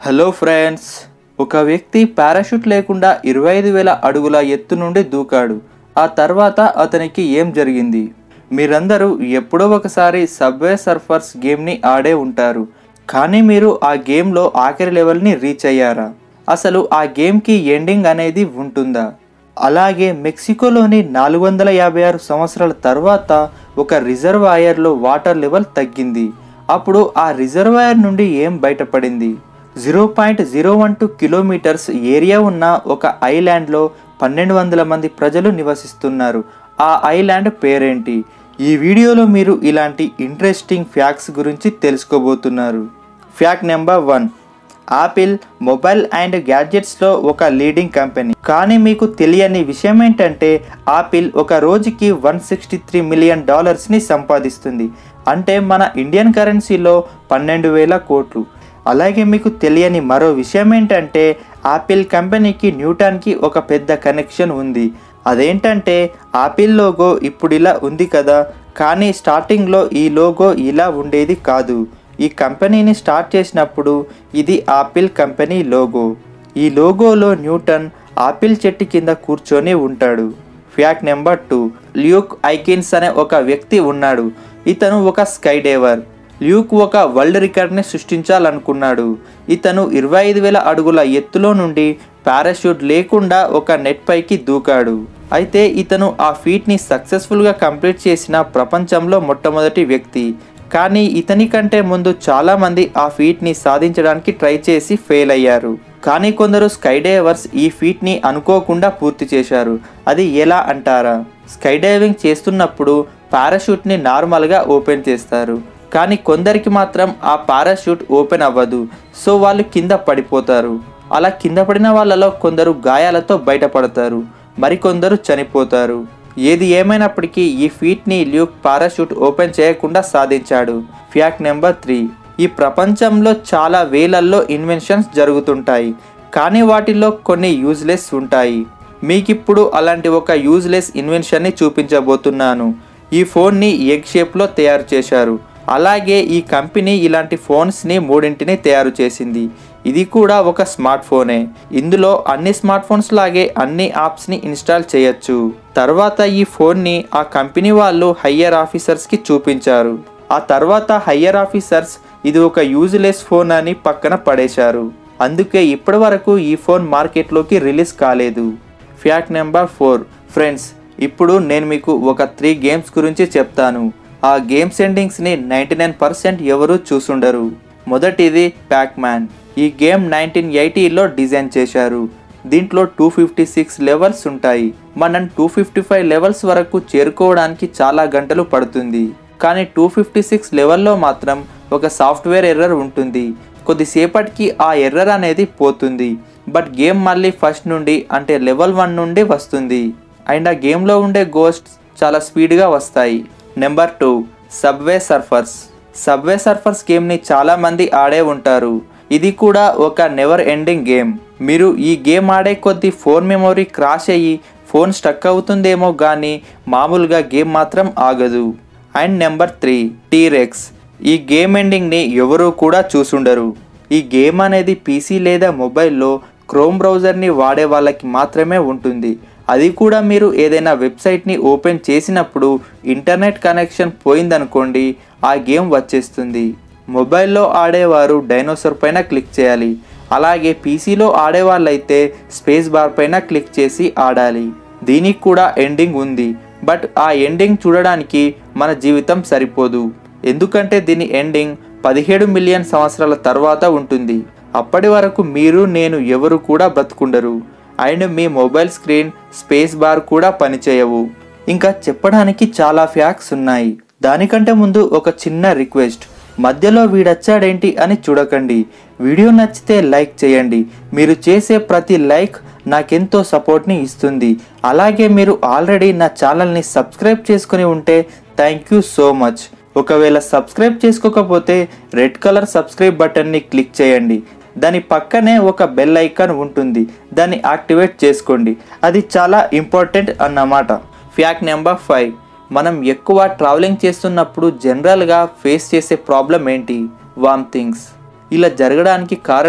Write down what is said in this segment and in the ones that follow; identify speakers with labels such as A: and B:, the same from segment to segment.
A: hello friends ఒక వ్యక్తి parachute లేకుండా ఇరవై ఐదు వేల అడుగుల ఎత్తు నుండి దూకాడు ఆ తర్వాత అతనికి ఏం జరిగింది మీరందరూ ఎప్పుడో ఒకసారి సబ్వే సర్ఫర్స్ గేమ్ని ఆడే ఉంటారు కానీ మీరు ఆ గేమ్లో ఆఖరి లెవెల్ని రీచ్ అయ్యారా అసలు ఆ గేమ్కి ఎండింగ్ అనేది ఉంటుందా అలాగే మెక్సికోలోని నాలుగు వందల యాభై ఆరు సంవత్సరాల తర్వాత ఒక రిజర్వాయర్లో వాటర్ లెవెల్ తగ్గింది అప్పుడు ఆ రిజర్వాయర్ నుండి ఏం బయటపడింది zero point zero one two kilometers area ఉన్న ఒక ఐలాండ్లో పన్నెండు వందల మంది ప్రజలు నివసిస్తున్నారు ఆ ఐలాండ్ పేరేంటి ఈ వీడియోలో మీరు ఇలాంటి ఇంట్రెస్టింగ్ ఫ్యాక్ట్స్ గురించి తెలుసుకోబోతున్నారు fact number one Apple mobile and గ్యాడ్జెట్స్లో ఒక లీడింగ్ కంపెనీ కానీ మీకు తెలియని విషయం ఏంటంటే ఆపిల్ ఒక రోజుకి వన్ సిక్స్టీ త్రీ మిలియన్ డాలర్స్ని సంపాదిస్తుంది అంటే మన ఇండియన్ కరెన్సీలో పన్నెండు వేల కోట్లు అలాగే మీకు తెలియని మరో విషయం ఏంటంటే ఆపిల్ కంపెనీకి న్యూటాన్కి ఒక పెద్ద కనెక్షన్ ఉంది అదేంటంటే ఆపిల్ లోగో ఇప్పుడు ఇలా ఉంది కదా కానీ స్టార్టింగ్లో ఈ లోగో ఇలా ఉండేది కాదు ఈ కంపెనీని స్టార్ట్ చేసినప్పుడు ఇది ఆపిల్ కంపెనీ లోగో ఈ లోగోలో న్యూటన్ ఆపిల్ చెట్టు కింద కూర్చొని ఉంటాడు fact number two Luke Aikins అనే ఒక వ్యక్తి ఉన్నాడు ఇతను ఒక స్కై డైవర్ ల్యూక్ ఒక వరల్డ్ రికార్డ్ని సృష్టించాలనుకున్నాడు ఇతను ఇరవై ఐదు వేల అడుగుల ఎత్తులో నుండి పారాషూట్ లేకుండా ఒక నెట్ పైకి దూకాడు అయితే ఇతను ఆ ఫీట్ని సక్సెస్ఫుల్గా కంప్లీట్ చేసిన ప్రపంచంలో మొట్టమొదటి వ్యక్తి కానీ ఇతని కంటే ముందు చాలామంది ఆ ఫీట్ని సాధించడానికి ట్రై చేసి ఫెయిల్ అయ్యారు కానీ కొందరు స్కై డైవర్స్ ఈ ఫీట్ని అనుకోకుండా పూర్తి చేశారు అది ఎలా అంటారా స్కై డైవింగ్ చేస్తున్నప్పుడు పారాషూట్ని నార్మల్గా ఓపెన్ చేస్తారు కానీ కొందరికి మాత్రం ఆ పారాషూట్ ఓపెన్ అవ్వదు సో వాళ్ళు కింద పడిపోతారు అలా కింద పడిన వాళ్ళలో కొందరు గాయాలతో బయటపడతారు మరికొందరు చనిపోతారు ఏది ఏమైనప్పటికీ ఈ ఫీట్ని ల్యూక్ పారాషూట్ ఓపెన్ చేయకుండా సాధించాడు ఫ్యాక్ట్ నెంబర్ త్రీ ఈ ప్రపంచంలో చాలా వేలల్లో ఇన్వెన్షన్స్ జరుగుతుంటాయి కానీ వాటిలో కొన్ని యూజ్లెస్ ఉంటాయి మీకిప్పుడు అలాంటి ఒక యూజ్లెస్ ఇన్వెన్షన్ని చూపించబోతున్నాను ఈ ఫోన్ని ఎగ్ షేప్లో తయారు చేశారు అలాగే ఈ కంపెనీ ఇలాంటి ఫోన్స్ని మూడింటిని తయారు చేసింది ఇది కూడా ఒక స్మార్ట్ ఫోనే ఇందులో అన్ని స్మార్ట్ ఫోన్స్ లాగే అన్ని యాప్స్ని ఇన్స్టాల్ చేయొచ్చు తర్వాత ఈ ఫోన్ని ఆ కంపెనీ వాళ్ళు హయ్యర్ ఆఫీసర్స్కి చూపించారు ఆ తర్వాత హయ్యర్ ఆఫీసర్స్ ఇది ఒక యూజ్లెస్ ఫోన్ అని పక్కన పడేశారు అందుకే ఇప్పటి వరకు ఈ ఫోన్ మార్కెట్లోకి రిలీజ్ కాలేదు ఫ్యాక్ట్ నెంబర్ ఫోర్ ఫ్రెండ్స్ ఇప్పుడు నేను మీకు ఒక త్రీ గేమ్స్ గురించి చెప్తాను ఆ గేమ్స్ ఎండింగ్స్ని నైంటీ నైన్ పర్సెంట్ ఎవరు చూసుండరు మొదటిది ప్యాక్ మ్యాన్ ఈ గేమ్ నైన్టీన్ ఎయిటీలో డిజైన్ చేశారు దీంట్లో టూ ఫిఫ్టీ సిక్స్ లెవెల్స్ ఉంటాయి మనం టూ ఫిఫ్టీ ఫైవ్ లెవెల్స్ వరకు చేరుకోవడానికి చాలా గంటలు పడుతుంది కానీ టూ ఫిఫ్టీ సిక్స్ లెవెల్లో మాత్రం ఒక సాఫ్ట్వేర్ ఎర్రర్ ఉంటుంది కొద్దిసేపటికి ఆ ఎర్రర్ అనేది పోతుంది బట్ గేమ్ మళ్ళీ ఫస్ట్ నుండి అంటే లెవెల్ వన్ నుండి వస్తుంది అండ్ ఆ గేమ్లో ఉండే గోస్ట్స్ చాలా స్పీడ్గా వస్తాయి number two Subway Surfers Subway Surfers గేమ్ని చాలామంది ఆడే ఉంటారు ఇది కూడా ఒక నెవర్ ఎండింగ్ గేమ్ మీరు ఈ గేమ్ ఆడే కొద్దీ ఫోన్ మెమొరీ క్రాష్ అయ్యి ఫోన్ స్టక్ అవుతుందేమో కానీ మామూలుగా గేమ్ మాత్రం ఆగదు అండ్ నెంబర్ త్రీ టీరెక్స్ ఈ గేమ్ ఎండింగ్ని ఎవరూ కూడా చూసుండరు ఈ గేమ్ అనేది పీసీ లేదా మొబైల్లో క్రోమ్ బ్రౌజర్ని వాడే వాళ్ళకి మాత్రమే ఉంటుంది అది కూడా మీరు ఏదైనా వెబ్సైట్ని ఓపెన్ చేసినప్పుడు ఇంటర్నెట్ కనెక్షన్ పోయిందనుకోండి ఆ గేమ్ వచ్చేస్తుంది మొబైల్లో ఆడేవారు డైనోసార్ పైన క్లిక్ చేయాలి అలాగే పీసీలో ఆడేవాళ్ళైతే స్పేస్ బార్ పైన క్లిక్ చేసి ఆడాలి దీనికి కూడా ఎండింగ్ ఉంది బట్ ఆ ఎండింగ్ చూడడానికి మన జీవితం సరిపోదు ఎందుకంటే దీని ఎండింగ్ పదిహేడు మిలియన్ సంవత్సరాల తర్వాత ఉంటుంది అప్పటి వరకు మీరు నేను ఎవరు కూడా బ్రతుకుండరు అండ్ మీ మొబైల్ స్క్రీన్ స్పేస్ బార్ కూడా పనిచేయవు ఇంకా చెప్పడానికి చాలా ఫ్యాక్ట్స్ ఉన్నాయి దానికంటే ముందు ఒక చిన్న రిక్వెస్ట్ మధ్యలో వీడొచ్చాడేంటి అని చూడకండి వీడియో నచ్చితే లైక్ చేయండి మీరు చేసే ప్రతి లైక్ నాకెంతో సపోర్ట్ని ఇస్తుంది అలాగే మీరు ఆల్రెడీ నా ఛానల్ని సబ్స్క్రైబ్ చేసుకుని ఉంటే థ్యాంక్ యూ సో మచ్ ఒకవేళ సబ్స్క్రైబ్ చేసుకోకపోతే రెడ్ కలర్ సబ్స్క్రైబ్ బటన్ని క్లిక్ చేయండి దాని పక్కనే ఒక బెల్ ఐకాన్ ఉంటుంది దాన్ని యాక్టివేట్ చేసుకోండి అది చాలా ఇంపార్టెంట్ అన్నమాట ఫ్యాక్ట్ నెంబర్ ఫైవ్ మనం ఎక్కువ ట్రావెలింగ్ చేస్తున్నప్పుడు జనరల్గా ఫేస్ చేసే ప్రాబ్లం ఏంటి వామిటింగ్స్ ఇలా జరగడానికి కారణం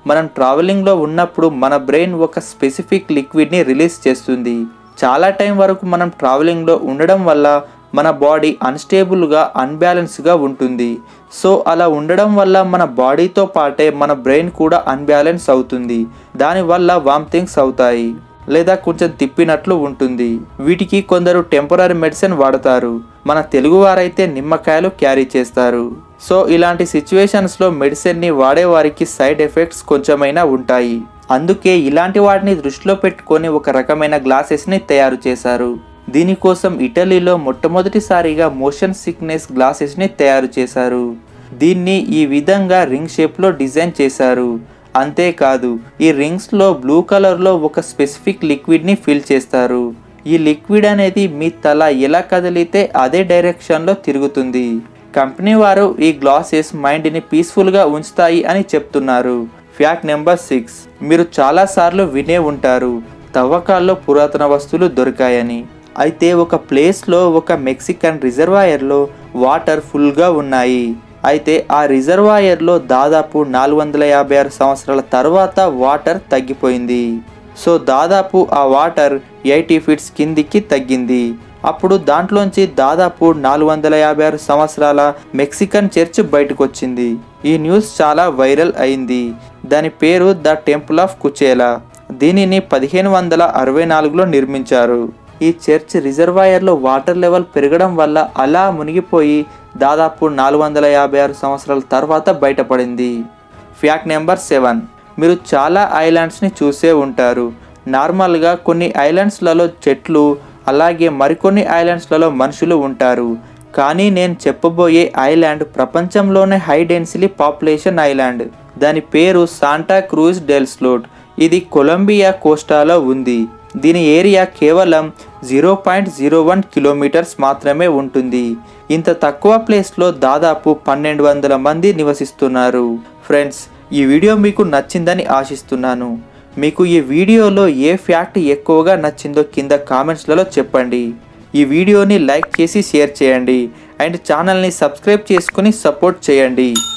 A: మనం ట్రావెలింగ్లో ఉన్నప్పుడు మన బ్రెయిన్ ఒక స్పెసిఫిక్ లిక్విడ్ని రిలీజ్ చేస్తుంది చాలా టైం వరకు మనం ట్రావెలింగ్లో ఉండడం వల్ల మన బాడీ అన్స్టేబుల్గా అన్బ్యాలెన్స్గా ఉంటుంది సో అలా ఉండడం వల్ల మన బాడీతో పాటే మన బ్రెయిన్ కూడా అన్బ్యాలెన్స్ అవుతుంది దానివల్ల వామిటింగ్స్ అవుతాయి లేదా కొంచెం తిప్పినట్లు ఉంటుంది వీటికి కొందరు టెంపరీ మెడిసిన్ వాడతారు మన తెలుగువారైతే నిమ్మకాయలు క్యారీ చేస్తారు సో ఇలాంటి సిచ్యువేషన్స్లో మెడిసిన్ని వాడేవారికి సైడ్ ఎఫెక్ట్స్ కొంచెమైనా ఉంటాయి అందుకే ఇలాంటి వాటిని దృష్టిలో పెట్టుకొని ఒక రకమైన గ్లాసెస్ని తయారు చేశారు దీనికోసం ఇటలీలో మొట్టమొదటిసారిగా మోషన్ సిక్నెస్ గ్లాసెస్ని తయారు చేశారు దీన్ని ఈ విధంగా రింగ్ షేప్లో డిజైన్ చేశారు అంతేకాదు ఈ రింగ్స్లో బ్లూ కలర్లో ఒక స్పెసిఫిక్ లిక్విడ్ని ఫిల్ చేస్తారు ఈ లిక్విడ్ అనేది మీ తల ఎలా కదిలితే అదే డైరెక్షన్లో తిరుగుతుంది కంపెనీ వారు ఈ గ్లాసెస్ మైండ్ని పీస్ఫుల్గా ఉంచుతాయి అని చెప్తున్నారు ఫ్యాక్ట్ నెంబర్ సిక్స్ మీరు చాలాసార్లు వినే ఉంటారు తవ్వకాల్లో పురాతన వస్తువులు దొరికాయని అయితే ఒక ప్లేస్లో ఒక మెక్సికన్ రిజర్వాయర్లో వాటర్ ఫుల్గా ఉన్నాయి అయితే ఆ రిజర్వాయర్లో దాదాపు నాలుగు వందల యాభై ఆరు సంవత్సరాల తర్వాత వాటర్ తగ్గిపోయింది సో దాదాపు ఆ వాటర్ ఎయిటీ ఫీట్స్ కిందికి తగ్గింది అప్పుడు దాంట్లోంచి దాదాపు నాలుగు వందల యాభై ఆరు సంవత్సరాల మెక్సికన్ చర్చ్ బయటకు వచ్చింది ఈ న్యూస్ చాలా వైరల్ అయింది దాని పేరు ద టెంపుల్ ఆఫ్ కుచేలా దీనిని పదిహేను వందల అరవై నాలుగులో నిర్మించారు ఈ చర్చ్ రిజర్వాయర్లో వాటర్ లెవెల్ పెరగడం వల్ల అలా మునిగిపోయి దాదాపు నాలుగు వందల యాభై ఆరు సంవత్సరాల తర్వాత బయటపడింది ఫ్యాక్ట్ నెంబర్ సెవెన్ మీరు చాలా ఐలాండ్స్ని చూసే ఉంటారు నార్మల్గా కొన్ని ఐలాండ్స్లలో చెట్లు అలాగే మరికొన్ని ఐలాండ్స్లలో మనుషులు ఉంటారు కానీ నేను చెప్పబోయే ఐలాండ్ ప్రపంచంలోనే హై డెన్సిటీ పాపులేషన్ ఐలాండ్ దాని పేరు సాంటా క్రూజ్ డెల్ స్లోట్ ఇది కొలంబియా కోస్టాలో ఉంది దీని ఏరియా కేవలం zero point zero one kilometers మాత్రమే ఉంటుంది ఇంత తక్కువ ప్లేస్లో దాదాపు పన్నెండు వందల మంది నివసిస్తున్నారు ఫ్రెండ్స్ ఈ వీడియో మీకు నచ్చిందని ఆశిస్తున్నాను మీకు ఈ వీడియోలో ఏ ఫ్యాక్ట్ ఎక్కువగా నచ్చిందో కింద కామెంట్స్లలో చెప్పండి ఈ వీడియోని లైక్ చేసి షేర్ చేయండి అండ్ ఛానల్ని సబ్స్క్రైబ్ చేసుకుని సపోర్ట్ చేయండి